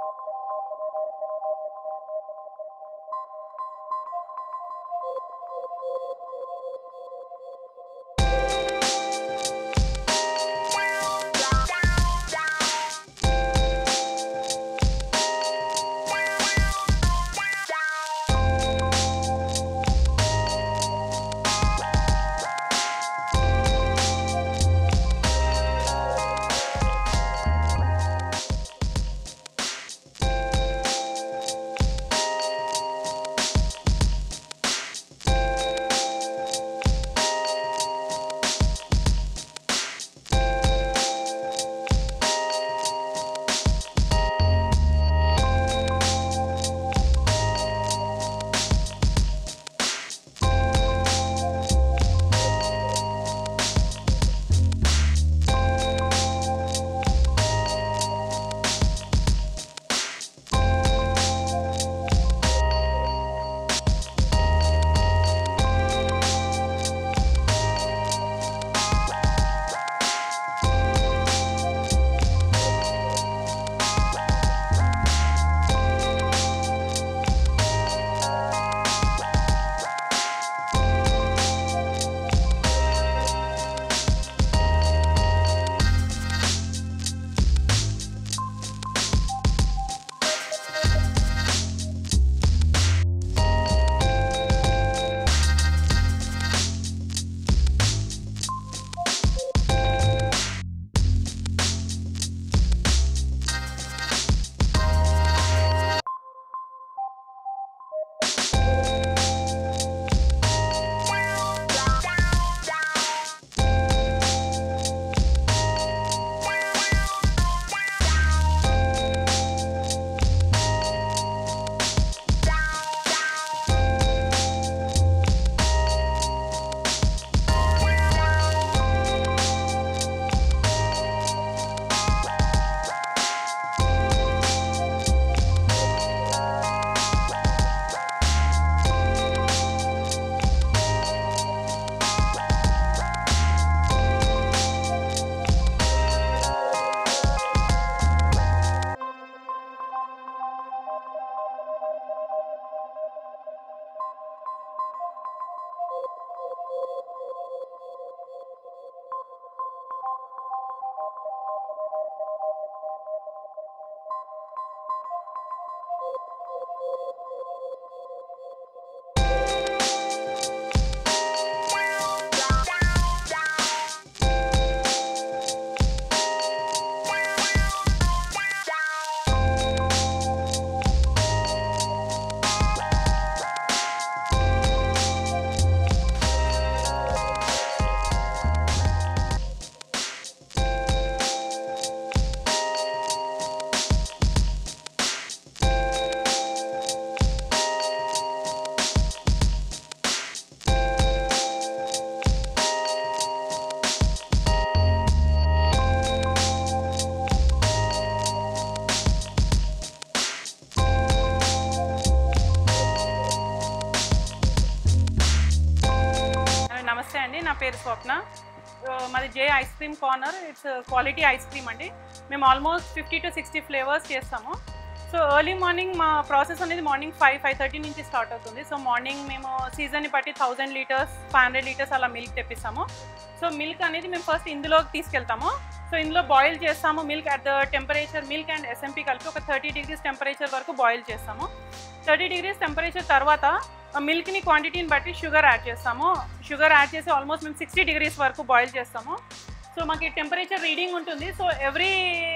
నా పేరు స్వప్న ఆ, మాది J ice cream corner it's quality ice cream అండి మేము almost fifty to sixty flavours చేస్తాము సో ఎర్లీ మార్నింగ్ మా ప్రాసెస్ అనేది మార్నింగ్ ఫైవ్ ఫైవ్ థర్టీ నుంచి స్టార్ట్ అవుతుంది సో మార్నింగ్ మేము సీజన్ని బట్టి thousand litres five hundred litres అలా మిల్క్ తెప్పిస్తాము సో మిల్క్ అనేది మేము ఫస్ట్ ఇందులోకి తీసుకెళ్తాము సో ఇందులో బాయిల్ చేస్తాము milk at the temperature milk and SMP కలిపి ఒక థర్టీ డిగ్రీస్ టెంపరేచర్ వరకు బాయిల్ చేస్తాము థర్టీ డిగ్రీస్ టెంపరేచర్ తర్వాత మిల్క్ని క్వాంటిటీని బట్టి షుగర్ యాడ్ చేస్తాము షుగర్ యాడ్ చేసి ఆల్మోస్ట్ మేము సిక్స్టీ డిగ్రీస్ వరకు బాయిల్ చేస్తాము సో మాకు టెంపరేచర్ రీడింగ్ ఉంటుంది సో ఎవ్రీ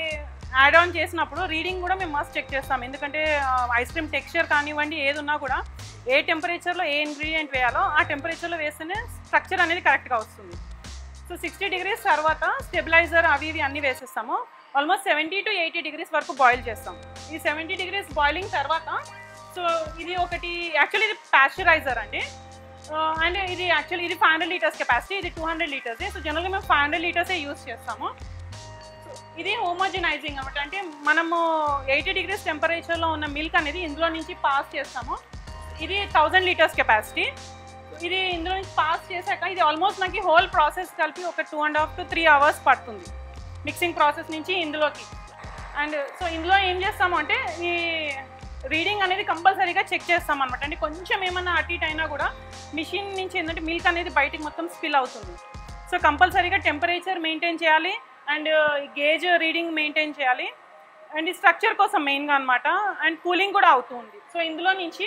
యాడ్ ఆన్ చేసినప్పుడు రీడింగ్ కూడా మేము మస్ట్ చెక్ చేస్తాం ఎందుకంటే ఐస్ క్రీమ్ టెక్స్చర్ కానివ్వండి ఏది ఉన్నా కూడా ఏ టెంపరేచర్లో ఏ ఇంగ్రీడియంట్ వేయాలో ఆ టెంపరేచర్లో వేస్తేనే స్ట్రక్చర్ అనేది కరెక్ట్గా వస్తుంది సో సిక్స్టీ డిగ్రీస్ తర్వాత స్టెబిలైజర్ అవి ఇవి అన్నీ వేసేస్తాము almost seventy to eighty degrees వరకు బాయిల్ చేస్తాం ఈ సెవెంటీ డిగ్రీస్ బాయిలింగ్ తర్వాత సో ఇది ఒకటి యాక్చువల్లీ ఇది ప్యాస్చరైజర్ అండి అండ్ ఇది యాక్చువల్లీ ఇది ఫైవ్ హండ్రెడ్ లీటర్స్ కెపాసిటీ ఇది టూ హండ్రెడ్ లీటర్స్ సో జనరల్గా మేము ఫైవ్ హండ్రెడ్ లీటర్సే యూస్ చేస్తాము So, ఇది హోమోజనైజింగ్ అనమాట అంటే మనము ఎయిటీ డిగ్రీస్ టెంపరేచర్లో ఉన్న మిల్క్ అనేది ఇందులో నుంచి పాస్ చేస్తాము ఇది థౌజండ్ లీటర్స్ కెపాసిటీ ఇది ఇందులో నుంచి పాస్ చేశాక ఇది ఆల్మోస్ట్ నాకు హోల్ ప్రాసెస్ కలిపి ఒక two and half to three hours పడుతుంది మిక్సింగ్ ప్రాసెస్ నుంచి ఇందులోకి అండ్ సో ఇందులో ఏం చేస్తాము అంటే ఈ రీడింగ్ అనేది కంపల్సరీగా చెక్ చేస్తాం అనమాట అంటే కొంచెం ఏమన్నా అటు ఇటు అయినా కూడా మిషన్ నుంచి ఏంటంటే మిల్క్ అనేది బయటికి మొత్తం స్పిల్ అవుతుంది సో కంపల్సరీగా టెంపరేచర్ మెయింటైన్ చేయాలి అండ్ గేజ్ రీడింగ్ మెయింటైన్ చేయాలి అండ్ ఈ స్ట్రక్చర్ కోసం మెయిన్గా అనమాట అండ్ కూలింగ్ కూడా అవుతుంది సో ఇందులో నుంచి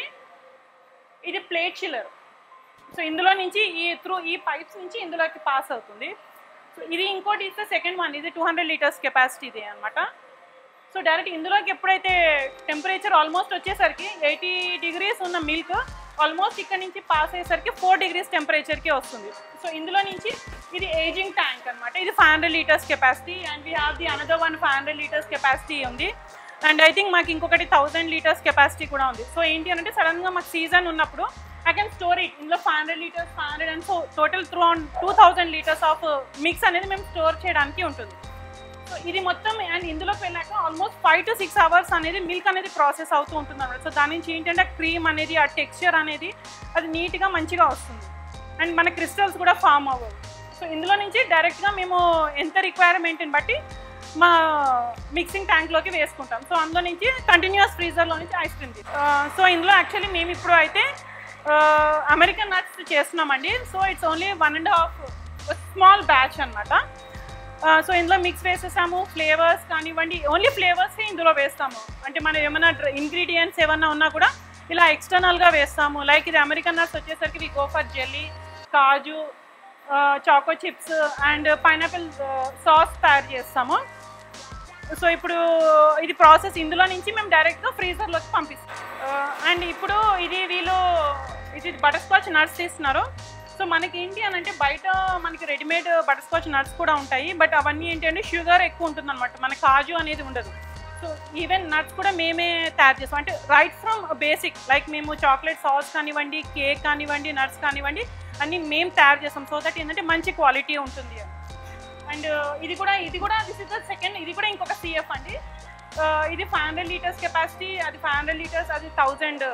ఇది ప్లేట్ చిల్లర్ సో ఇందులో నుంచి ఈ త్రూ ఈ పైప్స్ నుంచి ఇందులోకి పాస్ అవుతుంది సో ఇది ఇంకోటి ఇస్తే సెకండ్ వన్ ఇది టూ హండ్రెడ్ లీటర్స్ కెపాసిటీ ఇది అనమాట సో డైరెక్ట్ ఇందులోకి ఎప్పుడైతే టెంపరేచర్ ఆల్మోస్ట్ వచ్చేసరికి ఎయిటీ డిగ్రీస్ ఉన్న మిల్క్ ఆల్మోస్ట్ ఇక్కడ నుంచి పాస్ అయ్యేసరికి ఫోర్ డిగ్రీస్ టెంపరేచర్కి వస్తుంది సో ఇందులో నుంచి ఇది ఏజింగ్ ట్యాంక్ అనమాట ఇది five hundred litres capacity and we have the another one five hundred litres capacity ఉంది అండ్ ఐ థింక్ మాకు ఇంకొకటి థౌసండ్ లీటర్స్ కెపాసిటీ కూడా ఉంది సో ఏంటి అంటే సడన్గా మాకు సీజన్ ఉన్నప్పుడు ఐ కెన్ స్టోర్ ఇట్ ఇందులో five hundred litres five hundred and so total through two thousand litres of mix అనేది మేము స్టోర్ చేయడానికి ఉంటుంది సో ఇది మొత్తం అండ్ ఇందులోకి వెళ్ళాక almost five to six hours అనేది మిల్క్ అనేది ప్రాసెస్ అవుతూ ఉంటుంది అనమాట సో దాని నుంచి ఏంటంటే క్రీమ్ అనేది ఆ టెక్స్చర్ అనేది అది నీట్గా మంచిగా వస్తుంది అండ్ మన క్రిస్టల్స్ కూడా ఫామ్ అవ్వవు సో ఇందులో నుంచి డైరెక్ట్గా మేము ఎంత రిక్వైర్మెంట్ని బట్టి మా మిక్సింగ్ ట్యాంక్లోకి వేసుకుంటాం సో అందులో నుంచి కంటిన్యూస్ ఫ్రీజర్లో నుంచి ఐస్ క్రీమ్ సో ఇందులో యాక్చువల్లీ మేము ఇప్పుడు అయితే అమెరికన్ నట్స్ చేస్తున్నామండి so it's only one and half small batch అనమాట సో ఇందులో మిక్స్ వేసేసాము ఫ్లేవర్స్ కానివ్వండి ఓన్లీ ఫ్లేవర్స్ ఇందులో వేస్తాము అంటే మనం ఏమైనా ఇంగ్రీడియంట్స్ ఏమన్నా ఉన్నా కూడా ఇలా ఎక్స్టర్నల్గా వేస్తాము లైక్ ఇది అమెరికన్ నట్స్ వచ్చేసరికి we go for jelly kaju choco chips and pineapple sauce తయారు చేస్తాము సో ఇప్పుడు ఇది ప్రాసెస్ ఇందులో నుంచి మేము డైరెక్ట్గా ఫ్రీజర్లోకి పంపిస్తాం అండ్ ఇప్పుడు ఇది వీళ్ళు ఇది బటర్ స్కాచ్ నట్స్ తీస్తున్నారు సో మనకి ఏంటి అని అంటే బయట మనకి రెడీమేడ్ బటర్ స్కాచ్ నట్స్ కూడా ఉంటాయి బట్ అవన్నీ ఏంటి అంటే షుగర్ ఎక్కువ ఉంటుంది అనమాట మన కాజు అనేది ఉండదు సో ఈవెన్ నట్స్ కూడా మేమే తయారు చేస్తాం అంటే రైట్ ఫ్రమ్ బేసిక్ లైక్ మేము చాక్లెట్ సాస్ కానివ్వండి కేక్ కానివ్వండి నట్స్ కానివ్వండి అన్నీ మేము తయారు చేస్తాం సో దట్ ఏంటంటే మంచి క్వాలిటీ ఉంటుంది అండ్ ఇది కూడా ఇది కూడా దిస్ ఇస్ ద సెకండ్ ఇది కూడా ఇంకొక సిఎఫ్ అండి ఇది ఫైవ్ హండ్రెడ్ లీటర్స్ కెపాసిటీ అది ఫైవ్ హండ్రెడ్ లీటర్స్ అది thousand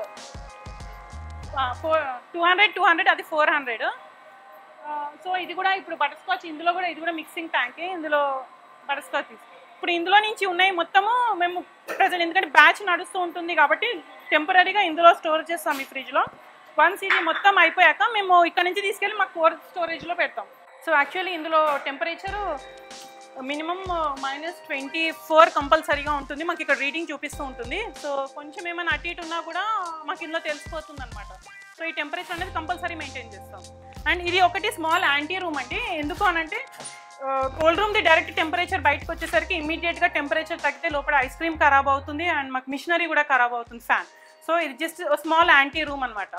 four two hundred two hundred అది ఫోర్ హండ్రెడ్ సో ఇది కూడా ఇప్పుడు బటర్ స్కాచ్ ఇందులో కూడా ఇది కూడా మిక్సింగ్ ట్యాంకే ఇందులో బటర్ స్కాచ్ తీసు ఇప్పుడు ఇందులో నుంచి ఉన్నాయి మొత్తము మేము ప్రజెంట్ ఎందుకంటే బ్యాచ్ నడుస్తూ ఉంటుంది కాబట్టి టెంపరీగా ఇందులో స్టోర్ చేస్తాం ఈ ఫ్రిడ్జ్లో వన్స్ ఇది మొత్తం అయిపోయాక మేము ఇక్కడ నుంచి తీసుకెళ్ళి మా కోర్ స్టోరేజ్లో పెడతాం సో యాక్చువల్లీ ఇందులో temperature minimum minus twenty four కంపల్సరీగా ఉంటుంది మాకు ఇక్కడ రీడింగ్ చూపిస్తూ ఉంటుంది సో కొంచెం ఏమైనా అటు ఇటు ఉన్నా కూడా మాకు ఇందులో తెలిసిపోతుంది అనమాట సో ఈ టెంపరేచర్ అనేది కంపల్సరీ మెయింటైన్ చేస్తాం అండ్ ఇది ఒకటి స్మాల్ యాంటీ రూమ్ అండి ఎందుకు అనంటే కోల్డ్ రూమ్ది డైరెక్ట్ టెంపరేచర్ బయటకు వచ్చేసరికి ఇమీడియట్గా టెంపరేచర్ తగ్గితే లోపల ఐస్ క్రీమ్ ఖరాబ్ అవుతుంది అండ్ మాకు మిషనరీ కూడా ఖరాబ్ అవుతుంది ఫ్యాన్ సో ఇది జస్ట్ స్మాల్ యాంటీ రూమ్ అనమాట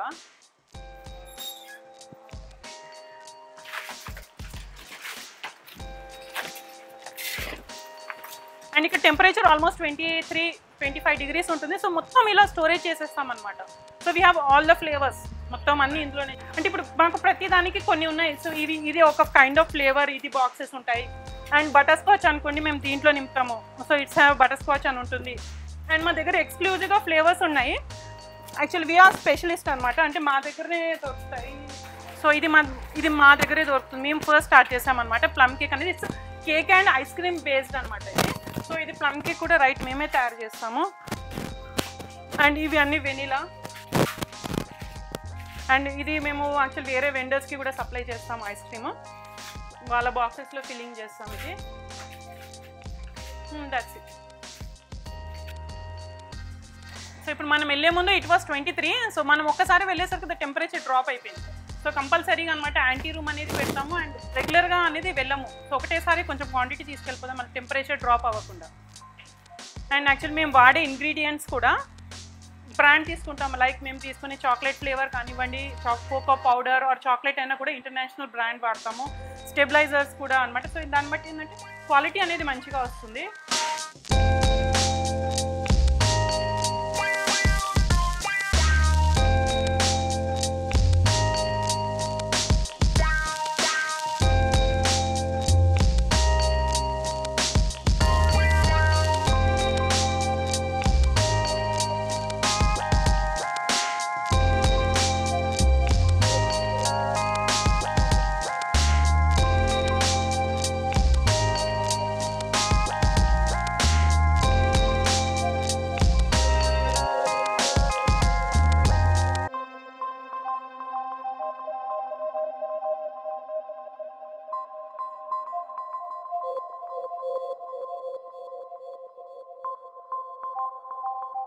అండ్ ఇక్కడ temperature almost twenty three twenty five degrees ఉంటుంది సో మొత్తం ఇలా స్టోరేజ్ చేసేస్తాం అనమాట so we have all the flavours మొత్తం అన్ని ఇందులోనే అంటే ఇప్పుడు మనకు ప్రతి దానికి కొన్ని ఉన్నాయి సో ఇది ఇది ఒక కైండ్ ఆఫ్ ఫ్లేవర్ ఇది బాక్సెస్ ఉంటాయి అండ్ బటర్ స్కాచ్ అనుకోండి మేము దీంట్లో నింపుతాము so it's have butterscotch అని ఉంటుంది అండ్ మా దగ్గర ఎక్స్క్లూజివ్గా ఫ్లేవర్స్ ఉన్నాయి యాక్చువల్ వీఆర్ స్పెషలిస్ట్ అనమాట అంటే మా దగ్గరనే దొరుకుతాయి సో ఇది మా ఇది మా దగ్గరే దొరుకుతుంది మేము ఫస్ట్ స్టార్ట్ చేసామన్నమాట ప్లమ్ కేక్ అనేది it's cake and ice cream based అనమాట ఇది సో ఇది ప్లమ్ కేక్ కూడా రైట్ మేమే తయారు చేస్తాము అండ్ ఇవి అన్ని వెనిలా అండ్ ఇది మేము యాక్చువల్ వేరే వెండర్స్కి కూడా సప్లై చేస్తాము ఐస్ క్రీమ్ వాళ్ళ బాక్సెస్లో ఫిల్లింగ్ చేస్తాం ఇది దట్స్ ఇట్ సో ఇప్పుడు మనం వెళ్ళే ముందు it was twenty three so మనం ఒక్కసారి వెళ్ళేసరికి టెంపరేచర్ డ్రాప్ అయిపోయింది సో కంపల్సరీగా అనమాట యాంటీ రూమ్ అనేది పెడతాము అండ్ రెగ్యులర్గా అనేది వెళ్ళము సో ఒకటేసారి కొంచెం క్వాంటిటీ తీసుకెళ్ళిపోదాం మన టెంపరేచర్ డ్రాప్ అవ్వకుండా అండ్ యాక్చువల్ మేము వాడే ఇంగ్రీడియంట్స్ కూడా బ్రాండ్ తీసుకుంటాం లైక్ మేము తీసుకునే చాక్లెట్ ఫ్లేవర్ కానివ్వండి choc cocoa powder or chocolate అయినా కూడా ఇంటర్నేషనల్ బ్రాండ్ వాడతాము స్టెబిలైజర్స్ కూడా అనమాట సో దాన్ని బట్టి ఏంటంటే క్వాలిటీ అనేది మంచిగా వస్తుంది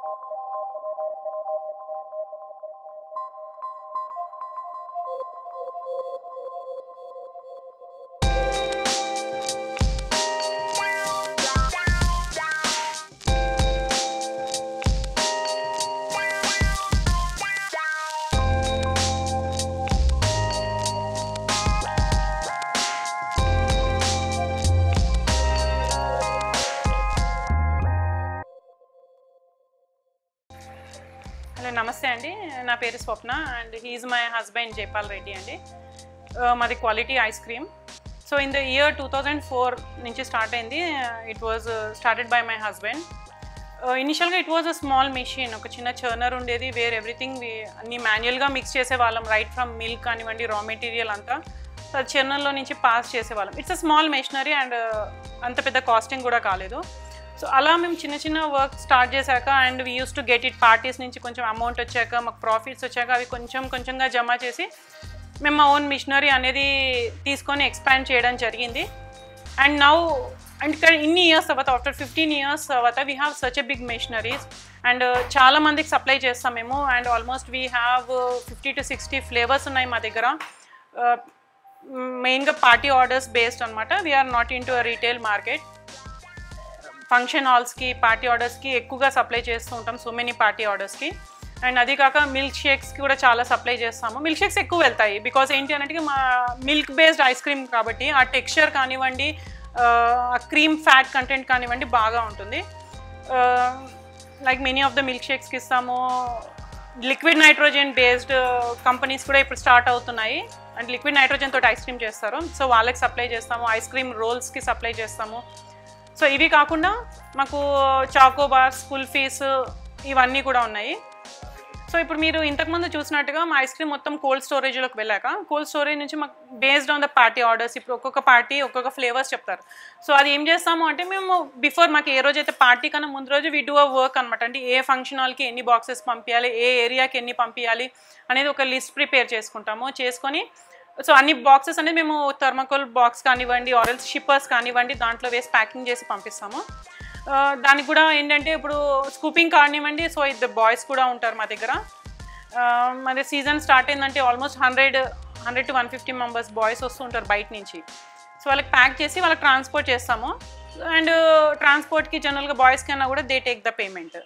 హలో నమస్తే అండి నా పేరు Swapna and he's my husband Jaipal Reddy అండి Uh, మాది quality ice cream so in the year two thousand four నుంచి స్టార్ట్ అయింది it was started by my husband ఇనిషియల్గా it was a small machine ఒక చిన్న చర్నర్ ఉండేది వేర్ ఎవ్రీథింగ్ అన్ని మాన్యువల్గా మిక్స్ చేసేవాళ్ళం రైట్ ఫ్రమ్ మిల్క్ కానివ్వండి రా మెటీరియల్ అంతా సో అది చర్నర్లో నుంచి పాస్ చేసేవాళ్ళం it's a small machinery and అంత పెద్ద కాస్టింగ్ కూడా కాలేదు సో అలా మేము చిన్న చిన్న వర్క్ స్టార్ట్ చేశాక and we use to get it parties నుంచి కొంచెం అమౌంట్ వచ్చాక మాకు ప్రాఫిట్స్ వచ్చాక అవి కొంచెం కొంచెంగా జమ చేసి మేము మా ఓన్ మిషనరీ అనేది తీసుకొని ఎక్స్పాండ్ చేయడం జరిగింది అండ్ నౌ అండ్ ఇక్కడ ఇన్ని ఇయర్స్ తర్వాత ఆఫ్టర్ ఫిఫ్టీన్ ఇయర్స్ తర్వాత we have such a big machineries and చాలా మందికి సప్లై చేస్తాం మేము and almost we have fifty to sixty flavours ఉన్నాయి మా దగ్గర మెయిన్గా పార్టీ ఆర్డర్స్ బేస్డ్ అనమాట we are not into retail market function హాల్స్కి పార్టీ ఆర్డర్స్కి ఎక్కువగా సప్లై చేస్తూ ఉంటాం సో మెనీ పార్టీ ఆర్డర్స్కి అండ్ అది కాక మిల్క్ షేక్స్కి కూడా చాలా సప్లై చేస్తాము మిల్క్ షేక్స్ ఎక్కువ వెళ్తాయి బికాస్ ఏంటి అంటే మా మిల్క్ బేస్డ్ ఐస్ క్రీమ్ కాబట్టి ఆ టెక్స్చర్ కానివ్వండి ఆ క్రీమ్ ఫ్యాట్ కంటెంట్ కానివ్వండి బాగా ఉంటుంది like many of the milk షేక్స్కి ఇస్తాము లిక్విడ్ నైట్రోజన్ బేస్డ్ కంపెనీస్ కూడా ఇప్పుడు స్టార్ట్ అవుతున్నాయి అండ్ లిక్విడ్ నైట్రోజన్ తోటి ఐస్ క్రీమ్ చేస్తారు సో వాళ్ళకి సప్లై చేస్తాము ఐస్ క్రీమ్ రోల్స్కి సప్లై చేస్తాము సో ఇవి కాకుండా మాకు చాకోబార్స్ కుల్ఫీస్ ఇవన్నీ కూడా ఉన్నాయి సో ఇప్పుడు మీరు ఇంతకుముందు చూసినట్టుగా మా ఐస్ క్రీమ్ మొత్తం కోల్డ్ స్టోరేజ్లోకి వెళ్ళాక కోల్డ్ స్టోరేజ్ నుంచి మాకు based on the party orders ఇప్పుడు ఒక్కొక్క పార్టీ ఒక్కొక్క ఫ్లేవర్స్ చెప్తారు సో అది ఏం చేస్తాము అంటే మేము బిఫోర్ మాకు ఏ రోజు అయితే పార్టీ కన్నా ముందు రోజు వి డూ అ వర్క్ అనమాట అంటే ఏ ఫంక్షన్ హాల్కి ఎన్ని బాక్సెస్ పంపించాలి ఏ ఏరియాకి ఎన్ని పంపించాలి అనేది ఒక లిస్ట్ ప్రిపేర్ చేసుకుంటాము చేసుకొని సో అన్ని బాక్సెస్ అనేది మేము థర్మకోల్ బాక్స్ కానివ్వండి ఆరెల్స్ షిప్పర్స్ కానివ్వండి దాంట్లో వేసి ప్యాకింగ్ చేసి పంపిస్తాము ఆ, దానికి కూడా ఏంటంటే ఇప్పుడు స్కూపింగ్ కానివ్వండి సో ఇద్దరు బాయ్స్ కూడా ఉంటారు మా దగ్గర ఆ, మరి సీజన్ స్టార్ట్ అయిందంటే almost hundred hundred to one fifty members boys వస్తుంటారు బయట నుంచి సో వాళ్ళకి ప్యాక్ చేసి వాళ్ళకి ట్రాన్స్పోర్ట్ చేస్తాము అండ్ ట్రాన్స్పోర్ట్కి జనరల్గా బాయ్స్ కన్నా కూడా దే టేక్ ద పేమెంట్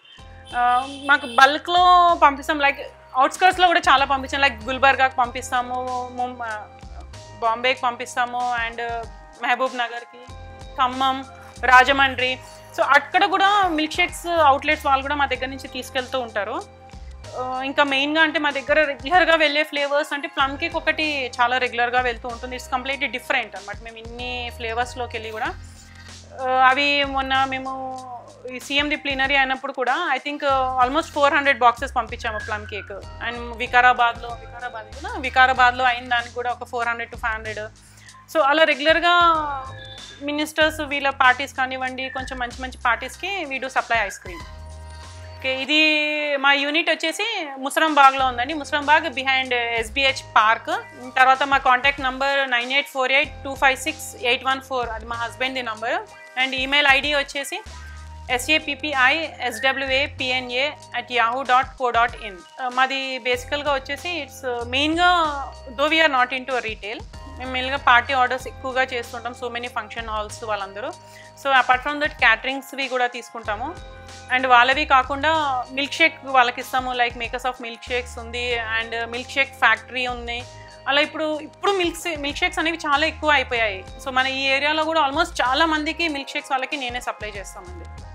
మాకు బల్క్లో పంపిస్తాం లైక్ అవుట్స్కర్ట్స్లో కూడా చాలా పంపిస్తాం లైక్ గుల్బర్గాకి పంపిస్తాము ముం- బాంబేకి పంపిస్తాము అండ్ మహబూబ్ నగర్కి ఖమ్మం రాజమండ్రి సో అక్కడ కూడా మిల్క్ షేక్స్ అవుట్లెట్స్ వాళ్ళు కూడా మా దగ్గర నుంచి తీసుకెళ్తూ ఉంటారు ఆ, ఇంకా మెయిన్గా అంటే మా దగ్గర రెగ్యులర్గా వెళ్ళే ఫ్లేవర్స్ అంటే ప్లమ్ కేక్ ఒకటి చాలా రెగ్యులర్గా వెళ్తూ ఉంటుంది ఇట్స్ కంప్లీట్లీ డిఫరెంట్ అనమాట మేము ఇన్ని ఫ్లేవర్స్లోకి వెళ్ళి కూడా ఆ, అవి మొన్న మేము ఈ సీఎంది ప్లీనరీ అయినప్పుడు కూడా I think almost four hundred boxes పంపించాము ప్లమ్ కేక్ అండ్ వికారాబాద్లో వికారాబాద్ కూడా వికారాబాద్లో అయిన దానికి కూడా ఒక four hundred to five hundred so అలా రెగ్యులర్గా మినిస్టర్స్ వీళ్ళ పార్టీస్ కానివ్వండి కొంచెం మంచి మంచి పార్టీస్కి we do supply ice cream okay ఇది మా యూనిట్ వచ్చేసి ముసరంబాగ్లో ఉందండి ముసరంబాగ్ బిహైండ్ ఎస్బిహెచ్ పార్క్ తర్వాత మా contact number nine eight four eight two five six eight one four అది మా హస్బెండ్ది నంబర్ అండ్ ఈమెయిల్ ఐడి వచ్చేసి SAPPI SWA PNA at yahoo dot co dot in మాది బేసికల్గా వచ్చేసి ఇట్స్ మెయిన్గా though we are not into retail మేము మెయిన్గా పార్టీ ఆర్డర్స్ ఎక్కువగా చేస్తుంటాం సో మెనీ ఫంక్షన్ హాల్స్ వాళ్ళందరూ సో అపార్ట్ ఫ్రమ్ దట్ క్యాటరింగ్స్వి కూడా తీసుకుంటాము అండ్ వాళ్ళవి కాకుండా మిల్క్ షేక్ వాళ్ళకి ఇస్తాము like makers of milkshakes ఉంది అండ్ మిల్క్ షేక్ ఫ్యాక్టరీ ఉంది అలా ఇప్పుడు ఇప్పుడు మిల్క్ మిల్క్ షేక్స్ అనేవి చాలా ఎక్కువ అయిపోయాయి సో మన ఈ ఏరియాలో కూడా ఆల్మోస్ట్ చాలా మందికి మిల్క్ షేక్స్ వాళ్ళకి నేనే సప్లై చేస్తామండి